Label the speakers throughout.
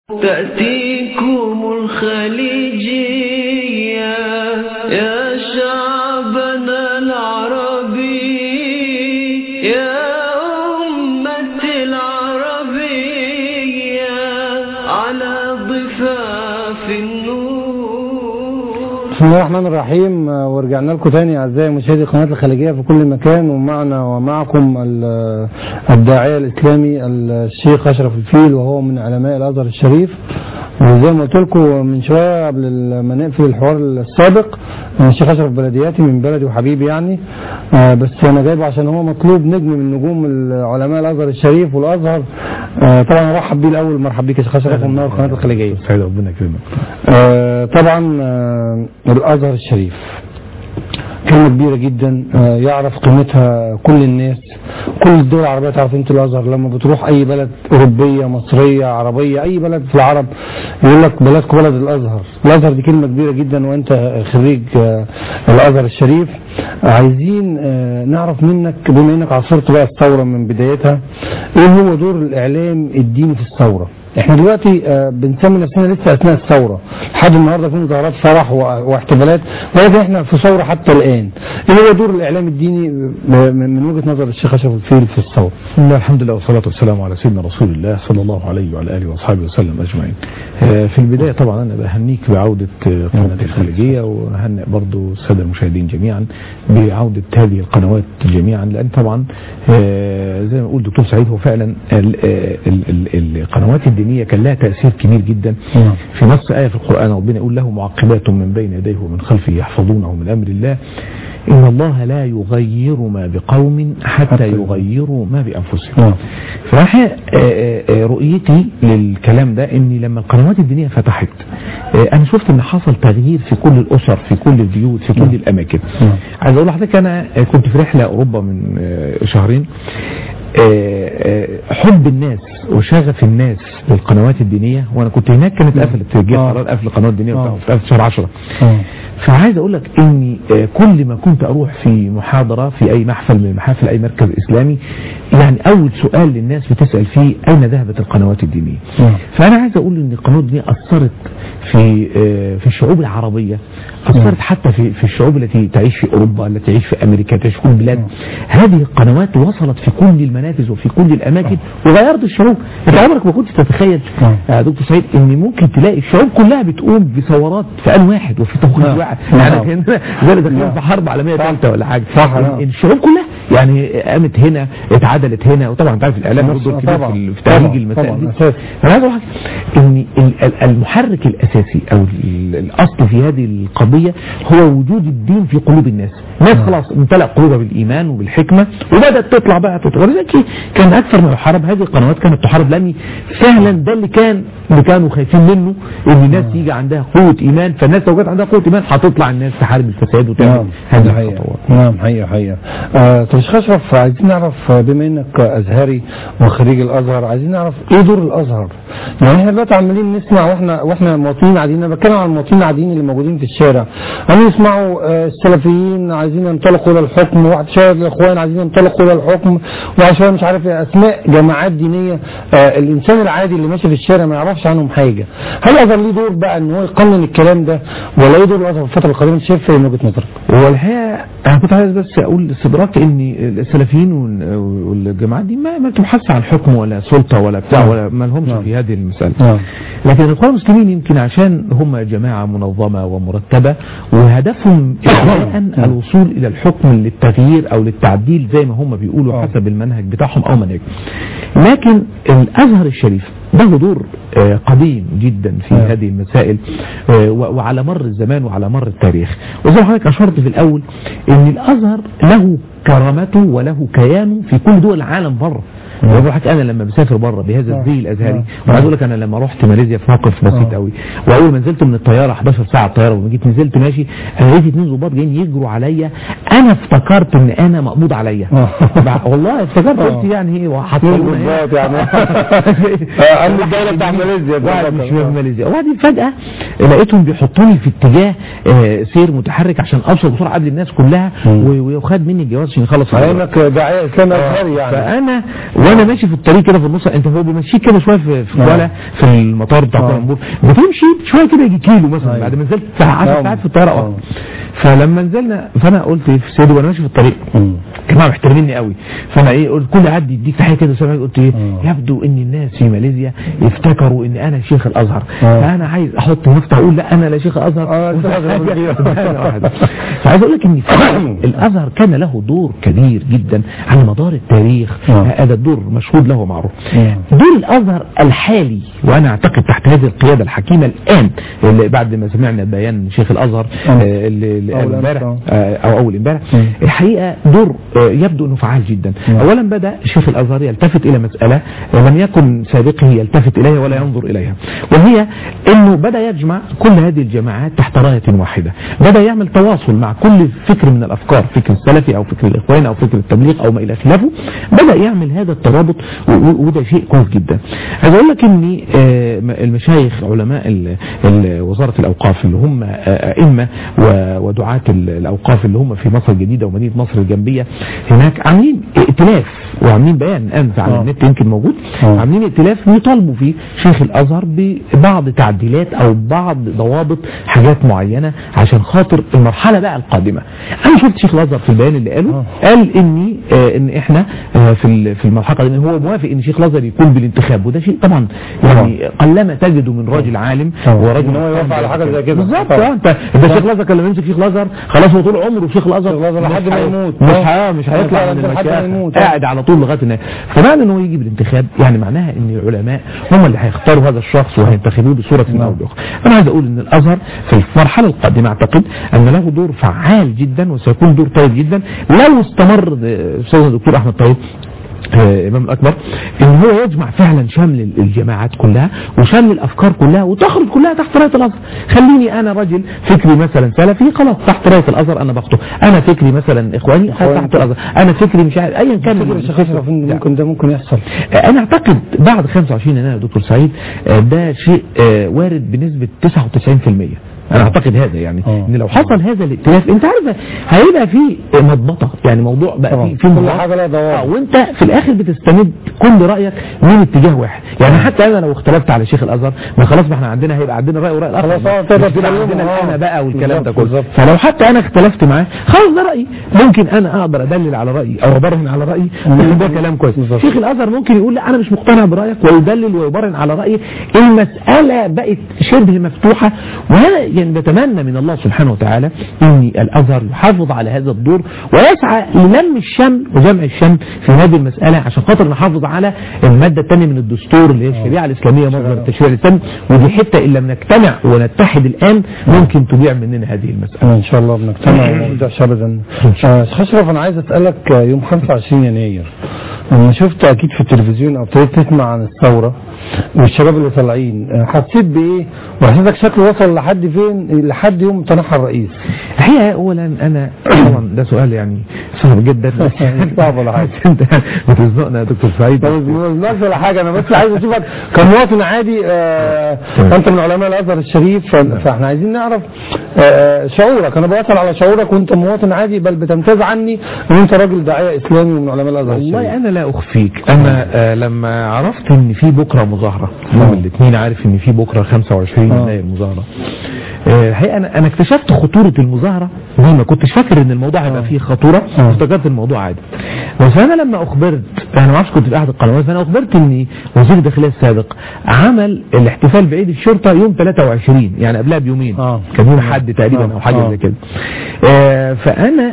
Speaker 1: تأتيكم الخليجية يا شعبنا العربي يا أمة العربية على ضفاف النور
Speaker 2: بسم الله الرحمن الرحيم آه، ورجعنا لكم تاني اعزائي مشاهدي القناه الخليجيه في كل مكان ومعنا ومعكم ال- الداعيه الاسلامي الشيخ اشرف الفيل وهو من علماء الازهر الشريف وزي ما قلت لكم من شويه قبل ما نقفل الحوار السابق أنا الشيخ اشرف بلدياتي من بلدي وحبيبي يعني آه، بس انا جايبه عشان هو مطلوب نجم من نجوم علماء الازهر الشريف والازهر آه، طبعا ارحب بيه الاول مرحب بيك يا شيخ اشرف ومنور القناه الخليجيه
Speaker 3: سعيد ربنا يكرمك
Speaker 2: آه، طبعا آه، الازهر الشريف كلمة كبيرة جدا آه، يعرف قيمتها كل الناس كل الدول العربية تعرف قيمة الازهر لما بتروح اي بلد اوروبية مصرية عربية اي بلد في العرب يقول لك بلدكم بلد الازهر الازهر دي كلمة كبيرة جدا وانت خريج آه، الازهر الشريف عايزين آه، نعرف منك بما انك عاصرت بقى الثورة من بدايتها ايه هو دور الاعلام الديني في الثورة احنا دلوقتي آه، بنسمي نفسنا لسه اثناء الثوره لحد النهارده في مظاهرات فرح و- واحتفالات ولكن احنا في ثوره حتى الان ايه هو دور الاعلام الديني آه، من من وجهه نظر الشيخ اشرف الفيل في الثوره
Speaker 3: بسم الله الحمد لله والصلاة والسلام على سيدنا رسول الله صلى الله عليه وعلى آله وأصحابه وسلم أجمعين آه، في البداية طبعا أنا بهنيك بعودة آه، قناة الخليجية وهنئ برضو السادة المشاهدين جميعا بعودة هذه القنوات جميعا لأن طبعا آه، زي ما يقول دكتور سعيد هو فعلا ال- آه، ال- ال- القنوات الدينية كان لها تأثير كبير جدا
Speaker 2: نعم.
Speaker 3: في نص آية في القرآن ربنا يقول له معقبات من بين يديه ومن خلفه يحفظونه من أمر الله إن الله لا يغير ما بقوم حتى
Speaker 2: حتى
Speaker 3: يغيروا ما بأنفسهم
Speaker 2: نعم.
Speaker 3: فراح رؤيتي للكلام ده ان لما القنوات الدينية فتحت آه، انا شفت ان حصل تغيير في كل الاسر في كل البيوت في كل الاماكن
Speaker 2: نعم.
Speaker 3: عايز اقول لحضرتك انا آه، كنت في رحلة اوروبا من آه، شهرين آه، آه، حب الناس وشغف الناس للقنوات الدينية وانا كنت هناك كانت قفلت جه
Speaker 2: آه.
Speaker 3: قرار قفل القنوات الدينية
Speaker 2: آه.
Speaker 3: وبتاع، في قفل شهر 10
Speaker 2: آه.
Speaker 3: فعايز اقول لك اني آه، كل ما كنت اروح في محاضرة في اي محفل من المحافل اي مركز اسلامي يعني اول سؤال للناس بتسأل فيه اين ذهبت القنوات الدينية
Speaker 2: نعم.
Speaker 3: فانا عايز اقول ان القنوات الدينية اثرت في آه، في الشعوب العربية اثرت حتى في في الشعوب التي تعيش في اوروبا التي تعيش في امريكا تعيش في كل البلاد هذه القنوات وصلت في كل المنافذ وفي كل الاماكن وغيرت الشعوب انت عمرك ما كنت تتخيل
Speaker 2: نعم.
Speaker 3: يا دكتور سعيد ان ممكن تلاقي الشعوب كلها بتقوم بثورات في ان واحد وفي توقيت
Speaker 2: نعم.
Speaker 3: واحد
Speaker 2: نعم.
Speaker 3: يعني كان زي اللي داخلين
Speaker 2: نعم.
Speaker 3: في حرب عالميه ثالثه ولا حاجه
Speaker 2: صح،
Speaker 3: إن-
Speaker 2: نعم.
Speaker 3: إن الشعوب كلها يعني قامت هنا اتعدلت هنا وطبعا انت عارف الاعلام له دور كبير
Speaker 2: طبعا.
Speaker 3: في ال- في تهيج
Speaker 2: طبعا.
Speaker 3: المسائل
Speaker 2: طبعا.
Speaker 3: دي
Speaker 2: أساسي.
Speaker 3: فانا عايز اقول لك ان ال- ال- المحرك الاساسي او ال- الاصل في هذه القضيه هو وجود الدين في قلوب الناس الناس خلاص امتلأ قلوبها بالايمان وبالحكمه وبدات تطلع بقى تطلع ولذلك كان اكثر ما يحارب هذه القنوات كانت تحارب لان فعلا ده اللي كان اللي كانوا خايفين منه ان الناس يجي عندها قوه ايمان فالناس لو جت عندها قوه ايمان هتطلع الناس تحارب الفساد وتعمل
Speaker 2: نعم
Speaker 3: هذه
Speaker 2: حقيقة.
Speaker 3: الخطوات
Speaker 2: نعم حقيقة حقيقة آه طب شيخ اشرف عايزين نعرف آه، بما انك ازهري وخريج الازهر عايزين نعرف ايه دور الازهر يعني احنا دلوقتي عمالين نسمع واحنا واحنا مواطنين عاديين انا بتكلم عن المواطنين العاديين اللي موجودين في الشارع عمالين يسمعوا آه، السلفيين عايزين ينطلقوا الى الحكم واحد شويه الاخوان عايزين ينطلقوا الى الحكم وواحد شويه مش عارف ايه اسماء جماعات دينيه آه الانسان العادي اللي ماشي في الشارع ما يعرفش عنهم حاجه هل الازهر ليه دور بقى ان هو يقنن الكلام ده ولا ايه دور الازهر في الفتره القادمه انت شايف ايه من وجهه نظرك؟
Speaker 3: هو الحقيقه انا كنت عايز بس اقول استدراك ان السلفيين وال- والجماعات دي ما ما بتبحثش عن حكم ولا سلطه ولا بتاع
Speaker 2: نعم.
Speaker 3: ولا ما لهمش
Speaker 2: نعم.
Speaker 3: في هذه المساله
Speaker 2: نعم.
Speaker 3: لكن الاخوان المسلمين يمكن عشان هم جماعه منظمه ومرتبه وهدفهم ابتداء الوصول الى الحكم للتغيير او للتعديل زي ما هم بيقولوا
Speaker 2: آه.
Speaker 3: حسب المنهج بتاعهم او منهج لكن الازهر الشريف له دور آه، قديم جدا في
Speaker 2: آه.
Speaker 3: هذه المسائل آه، و- وعلى مر الزمان وعلى مر التاريخ وزي ما حضرتك اشرت في الاول ان الازهر له كرامته وله كيانه في كل دول العالم بره بقول لك انا لما بسافر بره بهذا
Speaker 2: آه.
Speaker 3: الزي الازهري
Speaker 2: آه.
Speaker 3: وعايز اقول لك انا لما رحت ماليزيا في موقف بسيط
Speaker 2: آه.
Speaker 3: قوي واول ما نزلت من الطياره 11 ساعه الطياره وما جيت نزلت ماشي انا لقيت اثنين ظباط جايين يجروا عليا انا افتكرت ان انا مقبوض عليا
Speaker 2: آه.
Speaker 3: بع- والله افتكرت
Speaker 2: آه.
Speaker 3: قلت يعني ايه
Speaker 2: اثنين
Speaker 3: وحطونا هنا.
Speaker 2: ظباط يعني. آه، أمن الدولة بتاع ماليزيا.
Speaker 3: واحد مش في ماليزيا وبعدين فجاه لقيتهم بيحطوني في اتجاه آه، سير متحرك عشان اوصل بسرعه قبل الناس كلها
Speaker 2: مم.
Speaker 3: و- وخد مني الجواز عشان يخلص
Speaker 2: على
Speaker 3: الجواز.
Speaker 2: انك داعيه اسلامي ازهري يعني
Speaker 3: فانا وانا ماشي في الطريق كده في النص انت هو بيمشيك كده شويه في في
Speaker 2: آه.
Speaker 3: كوالا في المطار بتاع
Speaker 2: آه.
Speaker 3: كوالالمبور بتمشي شويه كده يجي كيلو مثلا
Speaker 2: أيوة.
Speaker 3: بعد ما نزلت بتاع 10
Speaker 2: آه.
Speaker 3: ساعات في الطياره
Speaker 2: آه.
Speaker 3: اه فلما نزلنا فانا قلت ايه في سيدي وانا ماشي في الطريق
Speaker 2: مم.
Speaker 3: جماعه محترميني قوي فانا ايه قلت كل حد يديك تحيه كده سامع قلت ايه
Speaker 2: آه.
Speaker 3: يبدو ان الناس في ماليزيا يفتكروا ان انا شيخ الازهر
Speaker 2: آه.
Speaker 3: فانا عايز احط نفسي اقول لا انا لا شيخ الازهر
Speaker 2: آه، أنت
Speaker 3: ولا
Speaker 2: الأزهر
Speaker 3: حاجة.
Speaker 2: والبيئة.
Speaker 3: أنا واحد. فعايز اقول لك ان فعلاً الازهر كان له دور كبير جدا على مدار التاريخ
Speaker 2: آه.
Speaker 3: هذا الدور مشهود له ومعروف
Speaker 2: آه.
Speaker 3: دور الازهر الحالي وانا اعتقد تحت هذه القياده الحكيمه الان اللي بعد ما سمعنا بيان شيخ الازهر
Speaker 2: آه.
Speaker 3: آه، اللي اللي
Speaker 2: أول
Speaker 3: قال
Speaker 2: أمس،
Speaker 3: امبارح
Speaker 2: آه.
Speaker 3: آه، او اول امبارح
Speaker 2: مم.
Speaker 3: الحقيقه دور آه، يبدو انه فعال جدا
Speaker 2: نعم.
Speaker 3: اولا بدا شيخ الازهر يلتفت الى مساله آه، لم يكن سابقه يلتفت اليها ولا ينظر اليها وهي انه بدا يجمع كل هذه الجماعات تحت رايه واحده بدا يعمل تواصل مع كل فكر من الافكار فكر السلفي او فكر الاخوان او فكر التبليغ او ما الى خلافه بدا يعمل هذا الترابط و- و- وده شيء كويس جدا عايز اقول لك ان آه، م- المشايخ علماء ال- ال- وزاره الاوقاف اللي هم آه، ائمه و- ودعاه ال- الاوقاف اللي هم في مصر الجديده ومدينه مصر الجنبيه هناك عاملين ائتلاف وعاملين بيان امس على
Speaker 2: آه.
Speaker 3: النت يمكن موجود
Speaker 2: آه.
Speaker 3: عاملين ائتلاف يطالبوا فيه شيخ الازهر ببعض تعديلات او بعض ضوابط حاجات معينه عشان خاطر المرحله بقى القادمه انا شفت شيخ الازهر في البيان اللي قاله
Speaker 2: آه.
Speaker 3: قال اني آه ان احنا آه في ال- في المرحله القادمه هو موافق ان شيخ الازهر يكون بالانتخاب وده شيء طبعا يعني قلما تجده من راجل عالم
Speaker 2: طبعا.
Speaker 3: ورجل
Speaker 2: إن هو يوافق على حاجة زي كده.
Speaker 3: بالظبط
Speaker 2: طبعا.
Speaker 3: اه انت ده شيخ الازهر كان لما يمسك شيخ الازهر خلاص هو طول عمره شيخ الازهر
Speaker 2: شيخ الأزهر لحد
Speaker 3: مش
Speaker 2: ما
Speaker 3: هي-
Speaker 2: يموت.
Speaker 3: مش
Speaker 2: آه.
Speaker 3: ه- مش هيطلع
Speaker 2: هيطلع
Speaker 3: من
Speaker 2: لحد ما
Speaker 3: المشايخ
Speaker 2: يموت. آه.
Speaker 3: قاعد على طول لغايه النهايه فمعنى ان هو يجي بالانتخاب يعني معناها ان العلماء هم اللي هيختاروا هذا الشخص وهينتخبوه بصوره ما او باخرى انا عايز اقول ان الازهر في المرحله القادمه اعتقد ان له دور فعال جدا وسيكون دور طيب جدا لو استمر آه، استاذنا الدكتور احمد طيب آه، امام الاكبر ان هو يجمع فعلا شمل ال- الجماعات كلها وشمل الافكار كلها وتخرج كلها تحت رايه الازهر خليني انا راجل فكري مثلا سلفي خلاص تحت رايه الازهر انا باخده انا فكري مثلا اخواني خلاص
Speaker 2: إخواني.
Speaker 3: تحت الازهر انا فكري مش عارف ايا كان
Speaker 2: تفتكر يا شيخ اشرف ان ممكن ده ممكن يحصل
Speaker 3: انا اعتقد بعد 25 يناير يا دكتور سعيد آه، ده شيء آه، وارد بنسبة 99% انا اعتقد هذا يعني
Speaker 2: آه.
Speaker 3: ان لو حصل هذا الائتلاف انت عارف هيبقى في مضبطه يعني موضوع بقى
Speaker 2: طبعا.
Speaker 3: في في
Speaker 2: كل
Speaker 3: مضبط.
Speaker 2: حاجة لها ضوابط.
Speaker 3: آه، وانت في الاخر بتستمد كل رايك من اتجاه واحد يعني حتى انا لو اختلفت على شيخ الازهر ما خلاص ما احنا عندنا هيبقى عندنا راي وراي الاخر
Speaker 2: خلاص، آه،
Speaker 3: مش
Speaker 2: تقدر
Speaker 3: بيبقى
Speaker 2: تكلمه،
Speaker 3: عندنا
Speaker 2: آه.
Speaker 3: الانا بقى والكلام ده
Speaker 2: بالظبط،
Speaker 3: كله
Speaker 2: بالظبط.
Speaker 3: فلو حتى انا اختلفت معاه خلاص ده رايي ممكن انا اقدر ادلل على رايي او ابرهن على رايي لكن ده كلام كويس
Speaker 2: بالظبط.
Speaker 3: شيخ الازهر ممكن يقول لا انا مش مقتنع برايك ويدلل ويبرهن على رايه المساله بقت شبه مفتوحه وانا يعني بتمنى من الله سبحانه وتعالى ان الازهر يحافظ على هذا الدور ويسعى للم الشمل وجمع الشمل في هذه المساله عشان خاطر نحافظ على الماده الثانيه من الدستور اللي هي الشريعه الاسلاميه مصدر التشريع الاسلامي ودي حته ان لم نجتمع ونتحد الان ممكن تضيع مننا هذه المساله
Speaker 2: ان شاء الله بنجتمع وما نرجعش ابدا آه، شيخ اشرف انا عايز اسالك آه، يوم 25 يناير انا شفت اكيد في التلفزيون او ابتديت تسمع عن الثوره والشباب اللي طالعين آه، حسيت بايه وحسيتك شكله وصل لحد فين لحد يوم تنحى الرئيس
Speaker 3: الحقيقه اولا انا طبعا ده سؤال يعني صعب جدا
Speaker 2: صعب ولا حاجة.
Speaker 3: انت بتزنقنا يا دكتور سعيد
Speaker 2: مش ولا حاجه انا بس عايز اشوفك كمواطن عادي آه، انت من علماء الازهر الشريف ف- فاحنا عايزين نعرف آه، شعورك انا بسال على شعورك وانت مواطن عادي بل بتمتاز عني ان انت راجل داعيه اسلامي ومن علماء الازهر الشريف
Speaker 3: والله انا لا اخفيك انا آه لما عرفت ان في بكره مظاهره يوم الاثنين عارف ان في بكره 25
Speaker 2: آه.
Speaker 3: يناير مظاهره آه، الحقيقه انا انا اكتشفت خطوره المظاهره زي ما كنتش فاكر ان الموضوع هيبقى فيه خطوره
Speaker 2: آه.
Speaker 3: افتكرت الموضوع عادي بس انا لما اخبرت انا ما اعرفش كنت في احد القنوات فانا اخبرت ان وزير الداخليه السابق عمل الاحتفال بعيد الشرطه يوم 23 يعني قبلها بيومين
Speaker 2: آه.
Speaker 3: كان يوم حد تقريبا
Speaker 2: آه.
Speaker 3: او حاجه
Speaker 2: آه.
Speaker 3: زي كده آه، فانا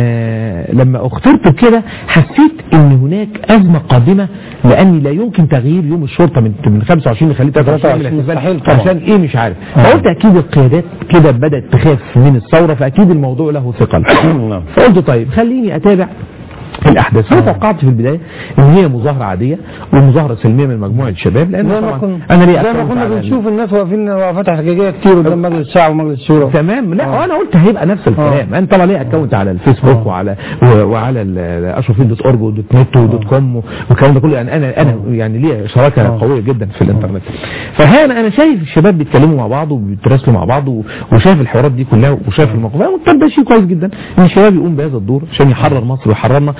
Speaker 3: آه، لما اخترت كده حسيت ان هناك ازمه قادمه لاني لا يمكن تغيير يوم الشرطه من من 25 لخليه 23 من
Speaker 2: 23
Speaker 3: الاحتفال
Speaker 2: مستحيل طبعا.
Speaker 3: عشان ايه مش عارف
Speaker 2: آه.
Speaker 3: فقلت اكيد القيادات كده بدات تخاف من الثوره فاكيد الموضوع له ثقل
Speaker 2: نعم.
Speaker 3: فقلت طيب خليني اتابع الاحداث فانا توقعت في البدايه ان هي مظاهره عاديه ومظاهره سلميه من مجموعه شباب لان
Speaker 2: زي ما
Speaker 3: طبعا
Speaker 2: كنا
Speaker 3: انا ليه
Speaker 2: زي ما
Speaker 3: أكونت
Speaker 2: كنا
Speaker 3: على ال-
Speaker 2: بنشوف الناس واقفين وقفات احتجاجيه كتير قدام مجلس الشعب ومجلس الشورى
Speaker 3: تمام لا
Speaker 2: آه.
Speaker 3: وانا قلت هيبقى نفس الكلام انا طبعا ليه اكونت على الفيسبوك
Speaker 2: آه.
Speaker 3: وعلى و- وعلى اشرفين دوت اورج ودوت نت ودوت كوم والكلام ده كله يعني انا انا يعني ليا شراكه
Speaker 2: آه.
Speaker 3: قويه جدا في الانترنت فهنا انا شايف الشباب بيتكلموا مع بعض وبيتراسلوا مع بعض و- وشايف الحوارات دي كلها وشايف الموقف طب ده شيء كويس جدا ان الشباب يقوم بهذا الدور عشان يحرر مصر ويحررنا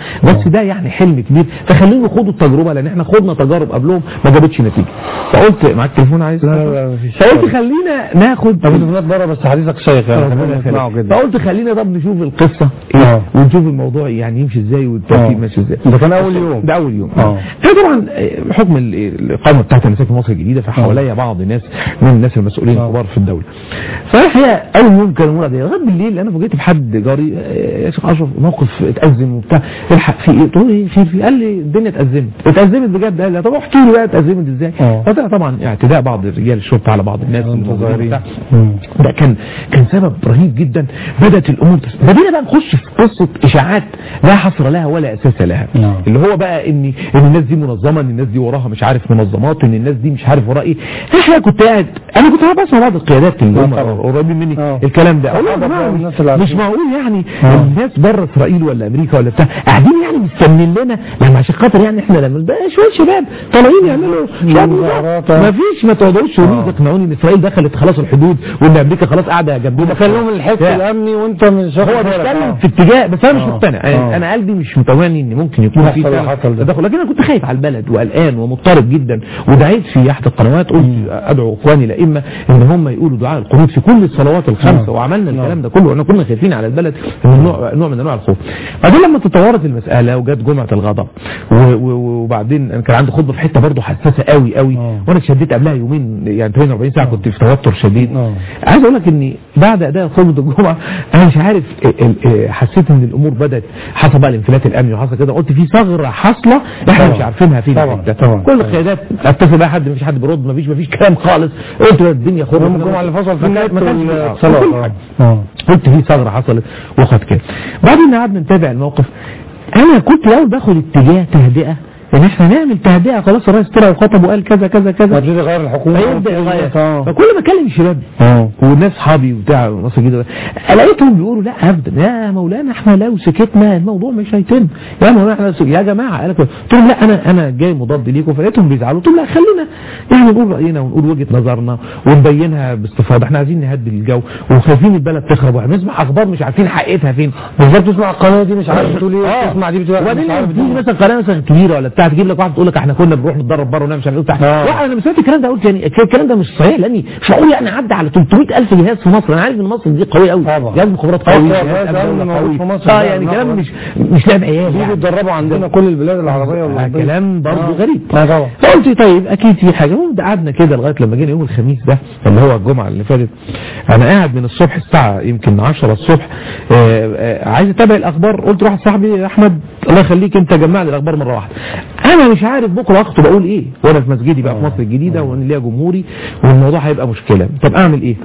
Speaker 3: بس ده يعني حلم كبير فخليهم يخوضوا التجربه لان احنا خدنا تجارب قبلهم ما جابتش نتيجه فقلت معاك تليفون عايز
Speaker 2: لا لا لا مفيش
Speaker 3: فقلت خلينا ناخد
Speaker 2: طب تليفونات بره بس حديثك شيخ يعني
Speaker 3: ربنا
Speaker 2: خلينا نسمعه
Speaker 3: يخليك.
Speaker 2: كده
Speaker 3: فقلت خلينا طب نشوف القصه
Speaker 2: آه.
Speaker 3: ايه ونشوف الموضوع يعني يمشي ازاي والترتيب
Speaker 2: آه.
Speaker 3: ماشي ازاي
Speaker 2: ده كان اول يوم
Speaker 3: ده اول يوم
Speaker 2: آه.
Speaker 3: طبعا آه، بحكم ال- الاقامه بتاعت النساء في مصر الجديده فحواليا بعض الناس من الناس المسؤولين
Speaker 2: آه.
Speaker 3: الكبار في الدوله فالحقيقه اول يوم كان مرة لغايه بالليل انا فوجئت بحد جاري آه، يا شيخ اشرف موقف اتازم وبتاع الحق في ايه؟ قلت له ايه في في قال لي الدنيا اتازمت اتازمت بجد قال لي طب احكي لي بقى اتازمت ازاي؟
Speaker 2: آه.
Speaker 3: فطلع طبعا اعتداء بعض رجال الشرطه على بعض الناس اللي موجودين
Speaker 2: المتظاهرين
Speaker 3: وبتاع.
Speaker 2: مم.
Speaker 3: ده كان كان سبب رهيب جدا بدات الامور تس... بدينا بقى نخش في قصه اشاعات لا حصر لها ولا اساس لها
Speaker 2: نعم.
Speaker 3: اللي هو بقى ان ان الناس دي منظمه ان الناس دي وراها مش عارف منظمات ان الناس دي مش عارف وراها ايه احنا كنت قاعد انا كنت قاعد بسمع بعض القيادات اللي هم
Speaker 2: طبعا.
Speaker 3: قريبين مني
Speaker 2: آه.
Speaker 3: الكلام ده اقول يا
Speaker 2: صحابة
Speaker 3: جماعه
Speaker 2: بقى
Speaker 3: مش,
Speaker 2: والناس اللي عارفين.
Speaker 3: مش معقول يعني
Speaker 2: آه.
Speaker 3: الناس بره اسرائيل ولا امريكا ولا بتاع قاعدين يعني مستنين لنا لما عشان خاطر يعني احنا لما ده شويه شباب طالعين يعملوا شويه
Speaker 2: مظاهرات.
Speaker 3: ما فيش ما تقدروش تقولوا
Speaker 2: آه.
Speaker 3: تقنعوني ان اسرائيل دخلت خلاص الحدود وان امريكا خلاص قاعده جنبنا
Speaker 2: خليهم الحس
Speaker 3: لا.
Speaker 2: الامني وانت مش واخد
Speaker 3: هو
Speaker 2: بالك.
Speaker 3: بيتكلم
Speaker 2: آه.
Speaker 3: في اتجاه بس انا مش
Speaker 2: آه.
Speaker 3: مقتنع
Speaker 2: آه.
Speaker 3: يعني انا قلبي مش متواني ان ممكن يكون في
Speaker 2: يحصل اللي
Speaker 3: فعلا
Speaker 2: حصل ده.
Speaker 3: تدخل لكن انا كنت خايف على البلد وقلقان ومضطرب جدا ودعيت في احد القنوات قلت ادعو اخواني الائمه ان هم يقولوا دعاء القنوت في كل الصلوات الخمسه
Speaker 2: نعم.
Speaker 3: وعملنا
Speaker 2: نعم.
Speaker 3: الكلام ده كله واحنا كنا خايفين على البلد من نوع نوع من انواع الخوف بعدين لما تطورت المساله وجت جمعه الغضب و- و- وبعدين انا كان عندي خطبه في حته برضه حساسه قوي قوي
Speaker 2: آه.
Speaker 3: وانا اتشديت قبلها يومين يعني 48 ساعه كنت في توتر شديد
Speaker 2: آه.
Speaker 3: عايز اقول لك اني بعد اداء خطبه الجمعه انا مش عارف ال- ال- حسيت ان الامور بدات حصل بقى الانفلات الامني وحصل كده قلت في ثغره حاصله احنا
Speaker 2: طبعا.
Speaker 3: مش عارفينها فين
Speaker 2: طبعا.
Speaker 3: الحتة.
Speaker 2: طبعا.
Speaker 3: كل القيادات اتصل بقى حد مفيش حد بيرد مفيش مفيش كلام خالص قلت بقى الدنيا خربت
Speaker 2: يوم الجمعه اللي فصل في
Speaker 3: ما كانش-
Speaker 2: النت
Speaker 3: ما كانش-
Speaker 2: والاتصالات
Speaker 3: كل حاجة.
Speaker 2: اه
Speaker 3: قلت في ثغره حصلت وقد كده بعدين قعدنا نتابع الموقف انا كنت الاول باخد اتجاه تهدئه ان احنا نعمل تهدئه خلاص الرئيس طلع وخطب وقال كذا كذا كذا
Speaker 2: وابتدي اغير الحكومه
Speaker 3: هيبدا يغير
Speaker 2: اه
Speaker 3: فكل ما اكلم الشباب
Speaker 2: اه
Speaker 3: والناس صحابي وبتاع مصر جدا لقيتهم بيقولوا لا ابدا يا مولانا احنا لو سكتنا الموضوع مش هيتم يا مولانا احنا لو سكت- يا جماعه قال لك قلت لهم لا انا انا جاي مضاد ليكم فلقيتهم بيزعلوا قلت لهم لا خلينا يعني نقول راينا ونقول وجهه نظرنا ونبينها باستفاضه احنا عايزين نهدي الجو وخايفين البلد تخرب وهنسمع اخبار مش عارفين حقيقتها فين
Speaker 2: بالظبط تسمع القناه دي مش عارف تقول ايه
Speaker 3: اه
Speaker 2: تسمع دي بتقول
Speaker 3: وبعدين
Speaker 2: مش
Speaker 3: لما
Speaker 2: عارف
Speaker 3: بتيجي
Speaker 2: دي.
Speaker 3: مثلا قناه مثلا كبيره ولا بتاع تجيب لك واحد تقول لك احنا كنا بنروح نتدرب بره ونعمل مش عارف ايه بتاع
Speaker 2: آه.
Speaker 3: لا انا لما سمعت الكلام ده قلت يعني الكلام ده مش صحيح لاني شعور يعني عدى على 300000 جهاز في مصر انا عارف ان مصر دي قويه قوي
Speaker 2: طبعا.
Speaker 3: جهاز مخابرات
Speaker 2: آه،
Speaker 3: قوي
Speaker 2: طبعا.
Speaker 3: جهاز
Speaker 2: جهاز
Speaker 3: أمن
Speaker 2: أمن
Speaker 3: قوي.
Speaker 2: موجود في مصر.
Speaker 3: اه
Speaker 2: لا،
Speaker 3: يعني
Speaker 2: لا.
Speaker 3: كلام مش مش لعب عيال
Speaker 2: دي
Speaker 3: يعني.
Speaker 2: بيتدربوا عندنا كل البلاد العربيه
Speaker 3: آه،
Speaker 2: والأوروبية.
Speaker 3: كلام برضه
Speaker 2: آه.
Speaker 3: غريب
Speaker 2: اه طبعا
Speaker 3: فقلت طيب اكيد في حاجه المهم ده قعدنا كده لغايه لما جينا يوم الخميس ده اللي هو الجمعه اللي فاتت انا قاعد من الصبح الساعه يمكن 10 الصبح آه، آه، عايز اتابع الاخبار قلت روح صاحبي احمد الله يخليك انت جمع لي الاخبار مره واحده انا مش عارف بكره اخطب اقول ايه وانا في مسجدي بقى في مصر الجديده وانا ليا جمهوري والموضوع هيبقى مشكله طب اعمل ايه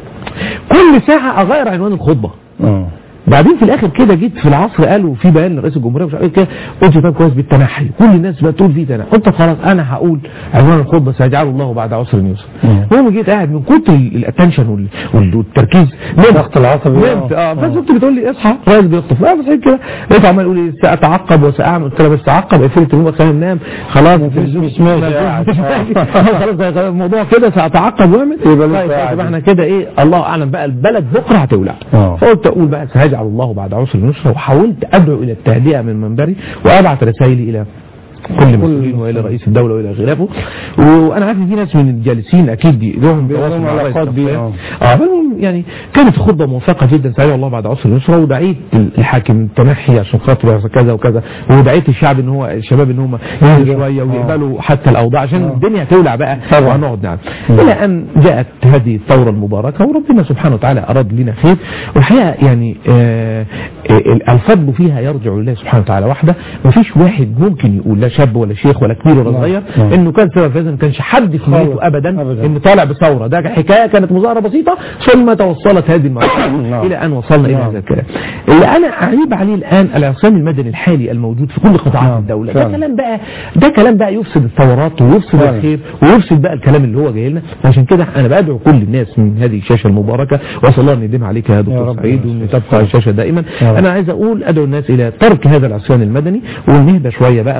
Speaker 3: كل ساعه اغير عنوان الخطبه
Speaker 2: اه
Speaker 3: بعدين في الاخر كده جيت في العصر قالوا في بيان لرئيس الجمهوريه مش عارف إيه كده قلت طب كويس بالتنحي كل الناس بقى تقول في تنحي قلت طب خلاص انا هقول عنوان الخطبه سيجعله الله بعد عسر يسر
Speaker 2: مم.
Speaker 3: المهم جيت قاعد من كتر ال- الاتنشن وال- وال- والتركيز نمت
Speaker 2: الضغط العصبي
Speaker 3: نمت اه فزوجتي بتقول لي اصحى الرئيس بيخطب لا بس كده لقيت عمال يقول لي ساتعقب وساعمل قلت لها بس اعقب قفلت التليفون خلينا ننام خلاص
Speaker 2: مفيش- مش ماشي قاعد.
Speaker 3: مش ماشي. خلاص خلاص الموضوع كده ساتعقب واعمل
Speaker 2: يبقى لسه
Speaker 3: طيب
Speaker 2: قاعد.
Speaker 3: طيب احنا كده ايه الله اعلم بقى البلد بكره هتولع
Speaker 2: اه.
Speaker 3: فقلت اقول بقى سيجعل الله بعد عسر يسرا وحاولت ادعو الى التهدئه من منبري وابعت رسائلي الى كل المسؤولين والى رئيس الدوله والى خلافه وانا عارف ان في ناس من الجالسين اكيد دي لهم
Speaker 2: بيبقى
Speaker 3: تواصل
Speaker 2: لهم
Speaker 3: مع الرئيس
Speaker 2: علاقات بيه،
Speaker 3: شخصياً.
Speaker 2: اه.
Speaker 3: اه فالمهم يعني كانت خطبه موفقه جدا سيجعل الله بعد عسر يسرا ودعيت الحاكم التنحي عشان خاطر يحصل كذا وكذا ودعيت الشعب ان هو الشباب ان هم يهدوا شويه ويقبلوا حتى الاوضاع عشان
Speaker 2: اه.
Speaker 3: الدنيا هتولع بقى
Speaker 2: طبعا.
Speaker 3: وهنقعد نعم الى ان جاءت هذه الثوره المباركه وربنا سبحانه وتعالى اراد لنا خير والحقيقه يعني آه آه، الفضل فيها يرجع لله سبحانه وتعالى وحده مفيش واحد ممكن يقول لا شاب ولا شيخ ولا كبير ولا
Speaker 2: نعم.
Speaker 3: صغير
Speaker 2: نعم.
Speaker 3: انه كان سبب في هذا ما كانش حد في
Speaker 2: خالص.
Speaker 3: نيته ابدا
Speaker 2: أبداً.
Speaker 3: ان طالع بثوره ده حكايه كانت مظاهره بسيطه ثم توصلت هذه المرحله
Speaker 2: نعم.
Speaker 3: الى ان وصلنا الى
Speaker 2: نعم.
Speaker 3: هذا الكلام اللي انا اعيب عليه الان العصيان المدني الحالي الموجود في كل قطاعات
Speaker 2: نعم.
Speaker 3: الدوله ده
Speaker 2: فعلا.
Speaker 3: كلام بقى ده كلام بقى يفسد الثورات ويفسد
Speaker 2: فعلا.
Speaker 3: الخير ويفسد بقى الكلام اللي هو جاي لنا عشان كده انا بدعو كل الناس من هذه الشاشه المباركه واسال الله ان يديمها عليك يا دكتور
Speaker 2: رب
Speaker 3: سعيد
Speaker 2: يا
Speaker 3: وان
Speaker 2: شيخ.
Speaker 3: تبقى الشاشه دائما
Speaker 2: يا رب.
Speaker 3: انا عايز اقول ادعو الناس الى ترك هذا العصيان المدني ونهدى شويه بقى ونشوف البلد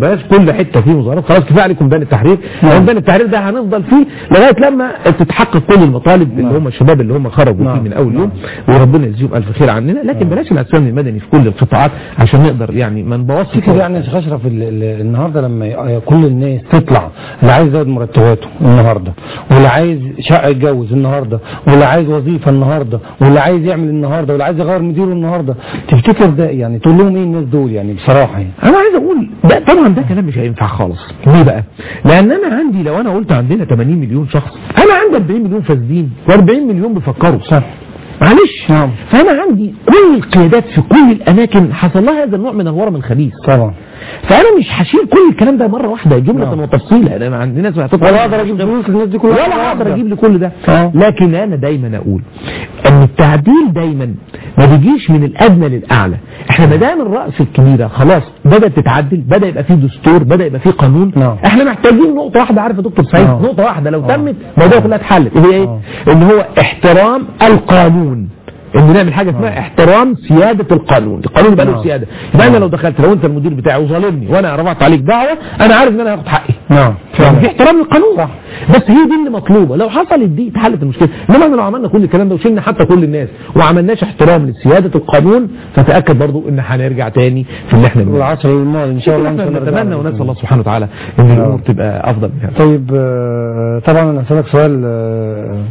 Speaker 3: بلاش كل حته فيه مظاهرات خلاص كفايه عليكم ميدان التحرير
Speaker 2: نعم.
Speaker 3: ميدان التحرير ده هنفضل فيه لغايه لما تتحقق كل المطالب اللي هم الشباب اللي هم خرجوا فيه
Speaker 2: نعم.
Speaker 3: من اول يوم وربنا يجزيهم الف خير عننا لكن بلاش العصيان المدني في كل القطاعات عشان نقدر يعني ما نبوظش
Speaker 2: تفتكر يعني يا شيخ اشرف ال- ال- النهارده لما ي- كل الناس تطلع اللي عايز يزود مرتباته النهارده واللي عايز شقه يتجوز النهارده واللي عايز وظيفه النهارده واللي عايز يعمل النهارده واللي عايز يغير مديره النهارده تفتكر ده يعني تقول لهم ايه الناس دول يعني بصراحه يعني
Speaker 3: انا عايز اقول ده طبعا ده كلام مش هينفع خالص ليه بقى لان انا عندي لو انا قلت عندنا 80 مليون شخص انا عندي 40 مليون فاسدين و40 مليون بيفكروا
Speaker 2: صح
Speaker 3: معلش
Speaker 2: نعم.
Speaker 3: فانا عندي كل القيادات في كل الاماكن حصل لها هذا النوع من الورم الخبيث
Speaker 2: طبعا
Speaker 3: فانا مش هشيل كل الكلام ده مره واحده جمله
Speaker 2: نعم.
Speaker 3: وتفصيلا انا ما عندي ناس هتطلع
Speaker 2: ولا اقدر اجيب فلوس للناس دي كلها
Speaker 3: ولا
Speaker 2: مرة
Speaker 3: هقدر
Speaker 2: واحدة.
Speaker 3: اجيب لكل ده
Speaker 2: آه.
Speaker 3: لكن انا دايما اقول ان التعديل دايما ما بيجيش من الادنى للاعلى احنا ما دام الراس الكبيره خلاص بدات تتعدل بدا يبقى فيه دستور بدا يبقى فيه قانون
Speaker 2: نعم.
Speaker 3: احنا محتاجين نقطه واحده عارف يا دكتور سعيد
Speaker 2: آه.
Speaker 3: نقطه واحده لو
Speaker 2: آه.
Speaker 3: تمت الموضوع كلها اتحلت اللي هي ايه
Speaker 2: آه.
Speaker 3: ان هو احترام القانون ان نعمل حاجه اسمها احترام سياده القانون القانون يبقى له
Speaker 2: نعم.
Speaker 3: سياده يبقى انا لو دخلت لو انت المدير بتاعي وظالمني وانا رفعت عليك دعوه انا عارف ان انا هاخد حقي
Speaker 2: نعم
Speaker 3: يعني في احترام للقانون صح. بس هي دي اللي مطلوبه لو حصلت دي اتحلت المشكله انما احنا لو عملنا كل الكلام ده وشلنا حتى كل الناس وما عملناش احترام لسياده القانون فتاكد برضو ان هنرجع تاني في اللي احنا بنعمله
Speaker 2: والعصر الماضي ان شاء الله
Speaker 3: احنا
Speaker 2: إن شاء الله
Speaker 3: نتمنى
Speaker 2: نرجع
Speaker 3: ونسال الله سبحانه وتعالى ان الامور تبقى افضل من هذا
Speaker 2: طيب آه، طبعا انا اسالك سؤال آه،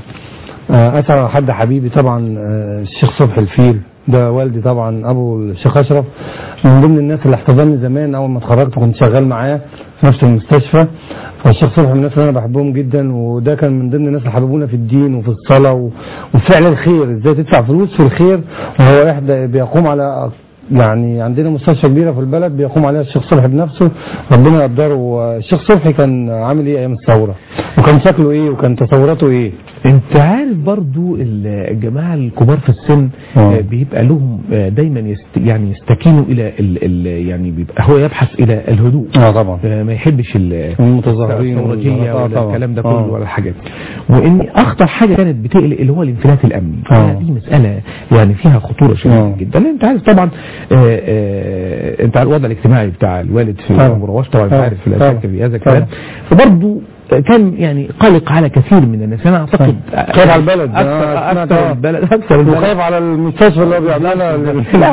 Speaker 2: آه، اسال على حد حبيبي طبعا آه، الشيخ صبحي الفيل ده والدي طبعا ابو الشيخ اشرف من ضمن الناس اللي احتضنني زمان اول ما اتخرجت كنت شغال معاه في نفس المستشفى فالشيخ صبحي من الناس اللي انا بحبهم جدا وده كان من ضمن الناس اللي حببونا في الدين وفي الصلاه و- وفعل الخير ازاي تدفع فلوس في الخير وهو احدى بيقوم على يعني عندنا مستشفى كبيره في البلد بيقوم عليها الشيخ صبحي بنفسه ربنا يقدره الشيخ صبحي كان عامل ايه ايام الثوره وكان شكله ايه وكان تصوراته ايه
Speaker 3: انت عارف برضو ال- الجماعة الكبار في السن
Speaker 2: آه.
Speaker 3: آه، بيبقى لهم آه، دايما يست يعني يستكينوا الى ال ال يعني بيبقى هو يبحث الى الهدوء
Speaker 2: اه طبعا
Speaker 3: آه، ما يحبش ال-
Speaker 2: المتظاهرين
Speaker 3: الثورجية
Speaker 2: والمظاهرات.
Speaker 3: ولا
Speaker 2: طبعا.
Speaker 3: الكلام ده
Speaker 2: آه.
Speaker 3: كله ولا الحاجات وان اخطر حاجة كانت بتقلق اللي هو الانفلات الامني
Speaker 2: آه.
Speaker 3: دي مسألة يعني فيها خطورة شديدة
Speaker 2: آه.
Speaker 3: جدا لان انت عارف طبعا آه، آه، انت عارف الوضع الاجتماعي بتاع الوالد في
Speaker 2: طبعا.
Speaker 3: مروش طبعا انت
Speaker 2: طبعا.
Speaker 3: عارف في
Speaker 2: طبعا.
Speaker 3: الاساكر في هذا الكلام
Speaker 2: طبعا.
Speaker 3: فبرضه كان يعني قلق على كثير من الناس انا اعتقد
Speaker 2: خايف على البلد.
Speaker 3: اكثر
Speaker 2: آه، سمعت
Speaker 3: اكثر
Speaker 2: آه.
Speaker 3: البلد اكثر البلد
Speaker 2: وخايف على المستشفى اللي هو بيعملها
Speaker 3: لا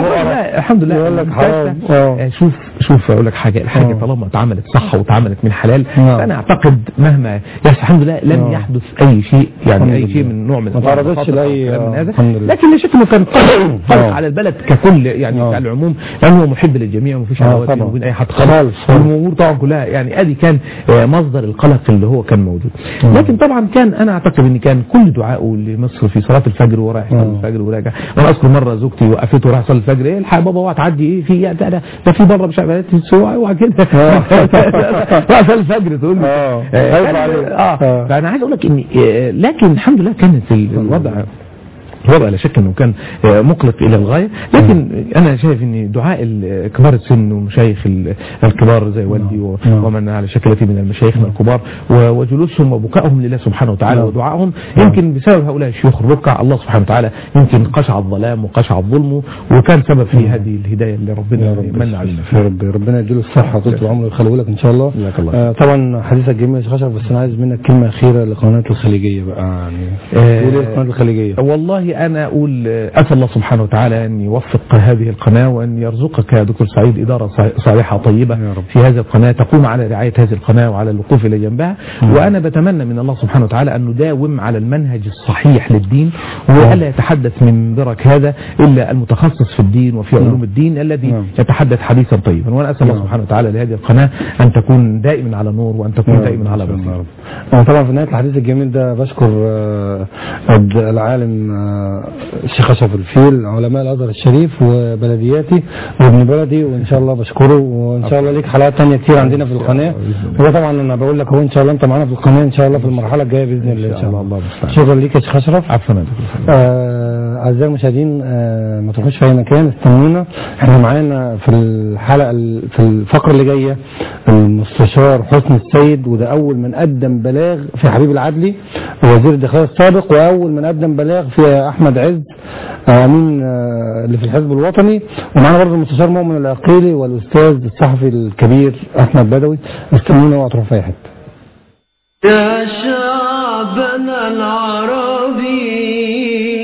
Speaker 3: لا الحمد لله
Speaker 2: يقول لك حرام
Speaker 3: المستشفى،
Speaker 2: اه
Speaker 3: آه، شوف شوف اقول لك حاجه الحاجه
Speaker 2: آه.
Speaker 3: طالما اتعملت صح واتعملت من حلال
Speaker 2: نعم.
Speaker 3: فانا اعتقد مهما يعني الحمد لله لم
Speaker 2: آه.
Speaker 3: يحدث اي شيء يعني
Speaker 2: الحمد
Speaker 3: اي شيء
Speaker 2: لله.
Speaker 3: من نوع من
Speaker 2: ما
Speaker 3: أنواع
Speaker 2: تعرضتش
Speaker 3: المخاطر أو
Speaker 2: لأي-
Speaker 3: كلام من
Speaker 2: آه،
Speaker 3: هذا
Speaker 2: الحمد لله.
Speaker 3: لكن لا شك انه كان قلق قلق
Speaker 2: آه.
Speaker 3: على البلد ككل يعني
Speaker 2: آه.
Speaker 3: على العموم لانه هو محب للجميع ومفيش
Speaker 2: آه،
Speaker 3: عداوات
Speaker 2: طبعا.
Speaker 3: بينه وبين اي حد
Speaker 2: خالص.
Speaker 3: خالص والامور طبعا كلها يعني ادي كان آه، مصدر القلق اللي هو كان موجود
Speaker 2: آه.
Speaker 3: لكن طبعا كان انا اعتقد ان كان كل دعائه لمصر في صلاه الفجر ورايح يصلي
Speaker 2: آه.
Speaker 3: الفجر وراجع وانا اذكر مره زوجتي وقفته وراح يصلي الفجر ايه الحق بابا اوعى تعدي ايه في إيه؟ ده ده, ده في بره مش عارف اوعى اوعى كده
Speaker 2: آه.
Speaker 3: راح يصلي الفجر تقول لي
Speaker 2: آه.
Speaker 3: آه،
Speaker 2: خايف
Speaker 3: كان-
Speaker 2: عليه.
Speaker 3: اه
Speaker 2: آه.
Speaker 3: فانا عايز اقول لك ان آه، لكن الحمد لله كانت الوضع الوضع لا شك انه كان آه، مقلق الى الغايه لكن انا شايف ان دعاء ال- كبار السن ومشايخ ال- الكبار زي والدي و-
Speaker 2: نعم.
Speaker 3: ومن على شكلتي من المشايخ الكبار و- وجلوسهم وبكائهم لله سبحانه وتعالى
Speaker 2: نعم.
Speaker 3: ودعائهم
Speaker 2: نعم.
Speaker 3: يمكن بسبب هؤلاء الشيوخ الركع الله سبحانه وتعالى يمكن قشع الظلام وقشع الظلم وكان سبب في هذه الهدايه اللي ربنا
Speaker 2: يا رب
Speaker 3: من علينا
Speaker 2: يا رب ربنا يديله الصحة طول العمر ويخليه لك ان شاء الله
Speaker 3: جزاك الله
Speaker 2: آه طبعا حديثك جميل يا شيخ اشرف بس انا عايز منك كلمة أخيرة لقناة الخليجية بقى يعني
Speaker 3: آه،
Speaker 2: تقول ايه القناة الخليجية
Speaker 3: والله أنا أقول آه، أسأل الله سبحانه وتعالى أن يوفق هذه القناة وأن يرزقك يا دكتور سعيد إدارة ص- صالحة طيبة
Speaker 2: يا رب.
Speaker 3: في هذه القناة تقوم على رعاية هذه القناة وعلى الوقوف إلى جنبها وأنا بتمنى من الله سبحانه وتعالى أن نداوم على المنهج الصحيح للدين وألا يتحدث من برك هذا إلا المتخصص في الدين وفي علوم الدين الذي
Speaker 2: نعم.
Speaker 3: يتحدث حديثا طيبا وأنا أسأل الله
Speaker 2: نعم.
Speaker 3: سبحانه وتعالى لهذه القناة أن تكون دائما على نور وأن تكون دائما على بصيرة
Speaker 2: أنا طبعا في نهاية الحديث الجميل ده بشكر آه، الد- العالم آه، الشيخ أشرف الفيل علماء الأزهر الشريف وبلدياتي وابن بلدي وإن شاء الله بشكره وإن شاء الله ليك حلقات تانية كتير عندنا في القناة هو طبعا أنا بقول لك هو إن شاء الله أنت معانا في القناة إن شاء الله في المرحلة الجاية بإذن الله إن شاء الله
Speaker 3: الله المستعان.
Speaker 2: شكرا ليك يا شيخ أشرف
Speaker 3: عفوا يا دكتور.
Speaker 2: آه، أعزائي المشاهدين آه، ما تروحوش في أي مكان استنونا احنا معانا في الحلقة ال- في الفقرة اللي جاية المستشار حسن السيد وده اول من قدم بلاغ في حبيب العدلي وزير الداخليه السابق واول من قدم بلاغ في احمد عز آه، امين آه، اللي في الحزب الوطني ومعانا برضه المستشار مؤمن العقيلي والاستاذ الصحفي الكبير احمد بدوي استنونا واطرحوا في اي حته
Speaker 1: يا شعبنا العربي